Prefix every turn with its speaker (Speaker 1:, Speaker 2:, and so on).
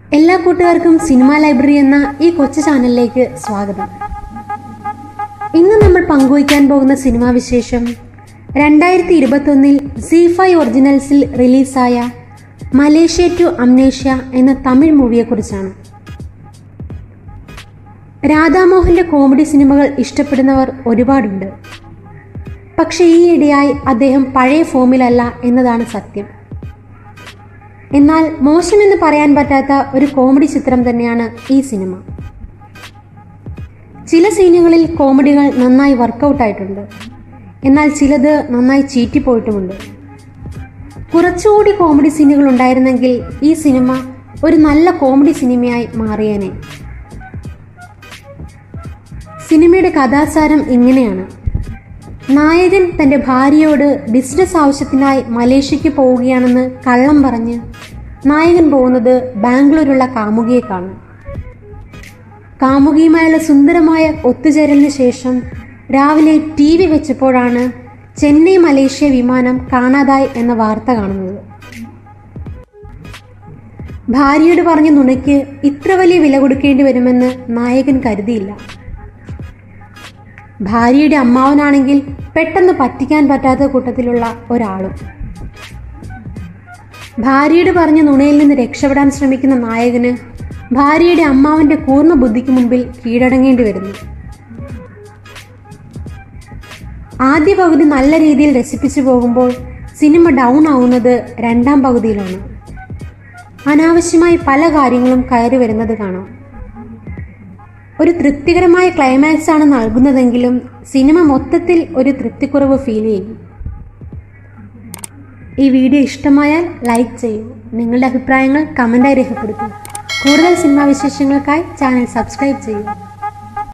Speaker 1: എല്ലാ കൂട്ടുകാർക്കും cinema library എന്ന ഈ കൊച്ചു ചാനലിലേക്ക് സ്വാഗതം ഇന്ന് നമ്മൾ പങ്കുവയ്ക്കാൻ പോകുന്ന സിനിമാ വിശേഷം രണ്ടായിരത്തി ഇരുപത്തൊന്നിൽ സി ഫൈവ് ഒറിജിനൽസിൽ റിലീസായ മലേഷ്യ ടു അംനേഷ്യ എന്ന തമിഴ് മൂവിയെക്കുറിച്ചാണ് രാധാമോഹന്റെ കോമഡി സിനിമകൾ ഇഷ്ടപ്പെടുന്നവർ ഒരുപാടുണ്ട് പക്ഷേ ഈയിടെയായി അദ്ദേഹം പഴയ ഫോമിലല്ല എന്നതാണ് സത്യം എന്നാൽ മോശമെന്ന് പറയാൻ പറ്റാത്ത ഒരു കോമഡി ചിത്രം തന്നെയാണ് ഈ സിനിമ ചില സീനുകളിൽ കോമഡികൾ നന്നായി വർക്കൗട്ട് ആയിട്ടുണ്ട് എന്നാൽ ചിലത് നന്നായി ചീറ്റിപ്പോയിട്ടുമുണ്ട് കുറച്ചുകൂടി കോമഡി സീനുകൾ ഉണ്ടായിരുന്നെങ്കിൽ ഈ സിനിമ ഒരു നല്ല കോമഡി സിനിമയായി മാറിയേനെ സിനിമയുടെ കഥാസാരം ഇങ്ങനെയാണ് നായകൻ തൻ്റെ ഭാര്യയോട് ബിസിനസ് ആവശ്യത്തിനായി മലേഷ്യയ്ക്ക് പോവുകയാണെന്ന് കള്ളം പറഞ്ഞ് നായകൻ പോകുന്നത് ബാംഗ്ലൂരുള്ള കാമുകിയെ കാണും കാമുകിയുമായുള്ള സുന്ദരമായ ഒത്തുചേരലിന് ശേഷം രാവിലെ ടി വി വെച്ചപ്പോഴാണ് ചെന്നൈ മലേഷ്യ വിമാനം കാണാതായി എന്ന വാർത്ത കാണുന്നത് ഭാര്യയോട് പറഞ്ഞ നുണയ്ക്ക് ഇത്ര വലിയ വില കൊടുക്കേണ്ടി വരുമെന്ന് നായകൻ കരുതിയില്ല ഭാര്യയുടെ അമ്മാവനാണെങ്കിൽ പെട്ടെന്ന് പറ്റിക്കാൻ പറ്റാത്ത കൂട്ടത്തിലുള്ള ഒരാളും ഭാര്യയോട് പറഞ്ഞ നുണയിൽ നിന്ന് രക്ഷപ്പെടാൻ ശ്രമിക്കുന്ന നായകന് ഭാര്യയുടെ അമ്മാവന്റെ കൂർമ്മ ബുദ്ധിക്ക് മുമ്പിൽ കീഴടങ്ങേണ്ടി വരുന്നു ആദ്യ പകുതി നല്ല രീതിയിൽ രസിപ്പിച്ചു പോകുമ്പോൾ സിനിമ ഡൗൺ ആവുന്നത് രണ്ടാം പകുതിയിലാണ് അനാവശ്യമായി പല കാര്യങ്ങളും കയറി വരുന്നത് കാണാം ഒരു തൃപ്തികരമായ ക്ലൈമാക്സ് ആണ് നൽകുന്നതെങ്കിലും സിനിമ മൊത്തത്തിൽ ഒരു തൃപ്തിക്കുറവ് ഫീൽ ചെയ്യും ഈ വീഡിയോ ഇഷ്ടമായാൽ ലൈക്ക് ചെയ്യൂ നിങ്ങളുടെ അഭിപ്രായങ്ങൾ കമൻറ്റായി രേഖപ്പെടുത്തൂ കൂടുതൽ സിനിമാ വിശേഷങ്ങൾക്കായി ചാനൽ സബ്സ്ക്രൈബ് ചെയ്യൂ